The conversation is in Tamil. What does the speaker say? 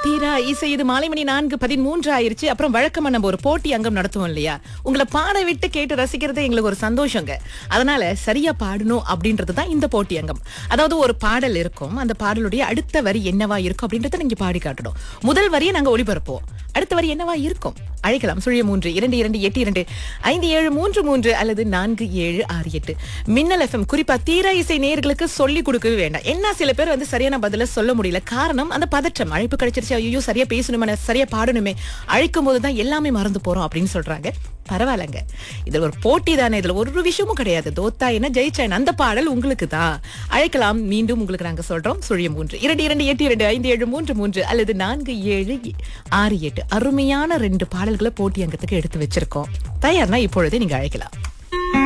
தீரா இசை இது மாலை மணி நான்கு பதிமூன்று ஆயிருச்சு அப்புறம் வழக்கமா நம்ம ஒரு போட்டி அங்கம் நடத்துவோம் இல்லையா உங்களை பாட விட்டு கேட்டு ரசிக்கிறது எங்களுக்கு ஒரு சந்தோஷங்க அதனால சரியா பாடணும் அப்படின்றது தான் இந்த போட்டி அங்கம் அதாவது ஒரு பாடல் இருக்கும் அந்த பாடலுடைய அடுத்த வரி என்னவா இருக்கும் அப்படின்றத நீங்க பாடி காட்டணும் முதல் வரியை நாங்க ஒளிபரப்போம் அடுத்த வரி என்னவா இருக்கும் அழைக்கலாம் சுழிய மூன்று இரண்டு இரண்டு எட்டு இரண்டு ஐந்து ஏழு மூன்று மூன்று அல்லது நான்கு ஏழு ஆறு எட்டு மின்னல் எஃப்எம் குறிப்பா தீரா இசை நேயர்களுக்கு சொல்லி கொடுக்கவே வேண்டாம் என்ன சில பேர் வந்து சரியான பதில சொல்ல முடியல காரணம் அந்த பதற்றம் அழைப்பு கிடைச்சிருச்சு ஐயோ சரியா பேசணுமே சரியா பாடணுமே அழைக்கும் போதுதான் எல்லாமே மறந்து போறோம் அப்படின்னு சொல்றாங்க பரவாயில்லங்க இதுல ஒரு போட்டி தானே இதுல ஒரு விஷயமும் கிடையாது தோத்தா என்ன ஜெயிச்சா என்ன அந்த பாடல் உங்களுக்கு தான் அழைக்கலாம் மீண்டும் உங்களுக்கு நாங்க சொல்றோம் சுழிய மூன்று இரண்டு இரண்டு எட்டு இரண்டு ஐந்து ஏழு மூன்று மூன்று அல்லது நான்கு ஏழு ஆறு எட்டு அருமையான ரெண்டு பாடல்களை போட்டி அங்கத்துக்கு எடுத்து வச்சிருக்கோம் தயார்னா இப்பொழுதே நீங்க அழைக்கலாம்